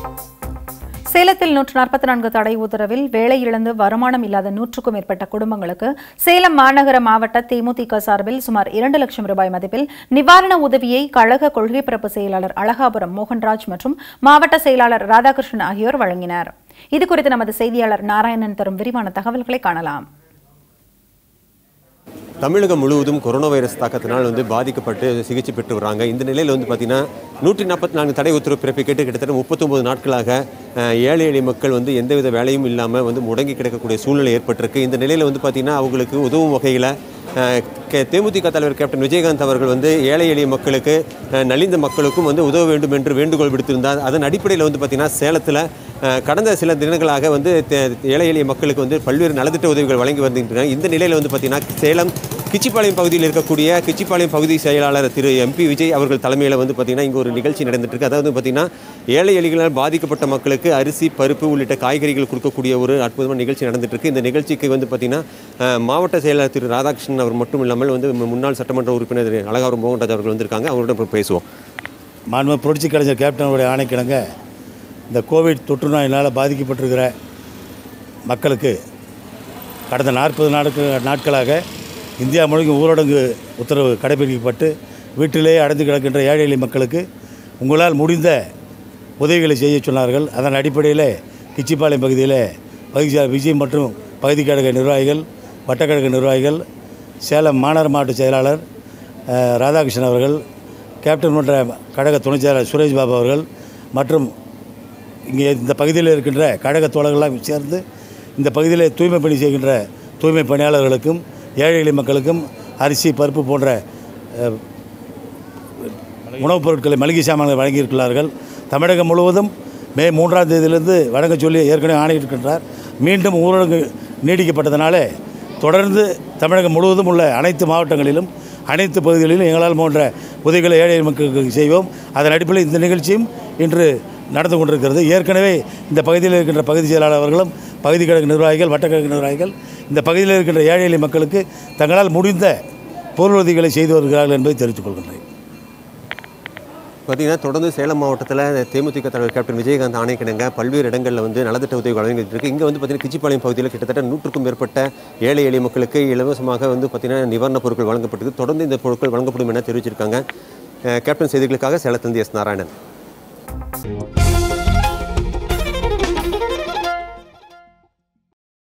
சேலத்தில் நூற்று நாற்பத்தி நான்கு தடை உத்தரவில் வேலை இழந்து வருமானம் இல்லாத நூற்றுக்கும் மேற்பட்ட குடும்பங்களுக்கு சேலம் மாநகர மாவட்ட தேமுதிக சார்பில் சுமார் இரண்டு லட்சம் ரூபாய் மதிப்பில் நிவாரண உதவியை கழக கொள்கை பரப்பு செயலாளர் அழகாபுரம் மோகன்ராஜ் மற்றும் மாவட்ட செயலாளர் ராதாகிருஷ்ணன் ஆகியோர் வழங்கினர் இதுகுறித்து நமது செய்தியாளர் நாராயணன் தரும் விரிவான தகவல்களை காணலாம் தமிழகம் முழுவதும் கொரோனா வைரஸ் தாக்கத்தினால் வந்து பாதிக்கப்பட்டு சிகிச்சை பெற்று வராங்க இந்த நிலையில் வந்து பார்த்தீங்கன்னா நூற்றி நாற்பத்தி நான்கு தடை உத்தரவு பிறப்பிக்கிட்டு கிட்டத்தட்ட முப்பத்தொம்பது நாட்களாக அஹ், ஏழை எளிய மக்கள் வந்து எந்தவித வேலையும் இல்லாமல் வந்து முடங்கி கிடக்கக்கூடிய சூழ்நிலை ஏற்பட்டிருக்கு இந்த நிலையில் வந்து பார்த்தீங்கன்னா அவங்களுக்கு உதவும் வகையில் அஹ், கே- தேமுதிக தலைவர் கேப்டன் விஜயகாந்த் அவர்கள் வந்து ஏழை எளிய மக்களுக்கு அஹ், நலிந்த மக்களுக்கும் வந்து உதவ வேண்டும் என்று வேண்டுகோள் விடுத்திருந்தார் அதன் அடிப்படையில் வந்து பார்த்தீங்கன்னா சேலத்தில் அஹ், கடந்த சில தினங்களாக வந்து தே- ஏழை எளிய மக்களுக்கு வந்து பல்வேறு நலத்திட்ட உதவிகள் வழங்கி வருகின்றன இந்த நிலையில் வந்து பார்த்தீங்கன்னா சேலம் கிச்சிப்பாளையம் பகுதியில் இருக்கக்கூடிய கிச்சிப்பாளையம் பகுதி செயலாளர் திரு எம்பி விஜய் அவர்கள் தலைமையில் வந்து பார்த்தீங்கன்னா இங்கே ஒரு நிகழ்ச்சி நடந்துட்டு இருக்கு அதாவது பார்த்தீங்கன்னா ஏழை எளிகளால் பாதிக்கப்பட்ட மக்களுக்கு அரிசி பருப்பு உள்ளிட்ட காய்கறிகள் கொடுக்கக்கூடிய ஒரு அற்புதமான நிகழ்ச்சி நடந்துட்டு இருக்கு இந்த நிகழ்ச்சிக்கு வந்து பார்த்தீங்கன்னா அஹ், மாவட்ட செயலாளர் திரு ராதாகிருஷ்ணன் அவர் மட்டும் இல்லாமல் வந்து முன்னாள் சட்டமன்ற உறுப்பினர் திரு அழகாவரம் மோகன்ராஜ் அவர்கள் வந்திருக்காங்க அவரோட இப்போ பேசுவோம் மாண்பு புரட்சி கலைஞர் கேப்டனுடைய ஆணைக்கிணங்க இந்த கோவிட் தொற்று நோயினால் பாதிக்கப்பட்டிருக்கிற மக்களுக்கு கடந்த நாற்பது நாட்கள் நாட்களாக இந்தியா முழுக்க ஊரடங்கு உத்தரவு கடைபிடிக்கப்பட்டு வீட்டிலேயே அடைந்து கிடக்கின்ற ஏழை எளிய மக்களுக்கு உங்களால் முடிந்த உதவிகளை செய்ய சொன்னார்கள் அதன் அடிப்படையில் கிச்சிப்பாளையம் பகுதியில் பகுதி செயலர் விஜய் மற்றும் பகுதி கழக நிர்வாகிகள் வட்டக்கழக நிர்வாகிகள் சேலம் மாநகர மாவட்ட செயலாளர் அஹ், ராதாகிருஷ்ணன் அவர்கள் கேப்டன் மன்ற கழக துணைச் செயலாளர் சுரேஷ் பாபு அவர்கள் மற்றும் இங்கே இந்த பகுதியில் இருக்கின்ற கழக தோழர்கள்லாம் சேர்ந்து இந்த பகுதியில் தூய்மை பணி செய்கின்ற தூய்மை பணியாளர்களுக்கும் ஏழை எளிய மக்களுக்கும் அரிசி பருப்பு போன்ற அஹ், உணவுப் பொருட்களை மளிகை சாமான்களை வழங்கியிருக்கிறார்கள் தமிழகம் முழுவதும் மே மூன்றாம் தேதியிலிருந்து வழங்க சொல்லி ஏற்கனவே ஆணையிட்டிருக்கின்றார் மீண்டும் ஊரடங்கு நீடிக்கப்பட்டதனாலே தொடர்ந்து தமிழகம் முழுவதும் உள்ள அனைத்து மாவட்டங்களிலும் அனைத்து பகுதிகளிலும் எங்களால் போன்ற உதவிகளை ஏழை மக்களுக்கு செய்வோம் அதன் அடிப்படையில் இந்த நிகழ்ச்சியும் இன்று நடந்து கொண்டிருக்கிறது ஏற்கனவே இந்த பகுதியில் இருக்கின்ற பகுதி செயலாளர் அவர்களும் பகுதி கழக நிர்வாகிகள் வட்டக்கழக நிர்வாகிகள் இந்த பகுதியில் இருக்கின்ற ஏழை எளிய மக்களுக்கு தங்களால் முடிந்த பொருள் உதவிகளை செய்து வருகிறார்கள் என்பதை தெரிவித்துக் கொள்கின்றேன் பார்த்தீங்கன்னா தொடர்ந்து சேலம் மாவட்டத்தில் தேமுதிக தலைவர் கேப்டன் விஜயகாந்த் ஆணைக்கிணங்க பல்வேறு இடங்களில் வந்து நலத்திட்ட உதவி வழங்கிட்டு இருக்கு இங்கே வந்து பார்த்தீங்கன்னா கிச்சிப்பாளையம் பகுதியில் கிட்டத்தட்ட நூற்றுக்கும் மேற்பட்ட ஏழை எளிய மக்களுக்கு இலவசமாக வந்து பார்த்தீங்கன்னா நிவாரணப் பொருட்கள் வழங்கப்பட்டது தொடர்ந்து இந்த பொருட்கள் வழங்கப்படும் என தெரிவிச்சிருக்காங்க அஹ் கேப்டன் செய்திகளுக்காக சேலத்திலிருந்து எஸ் நாராயணன்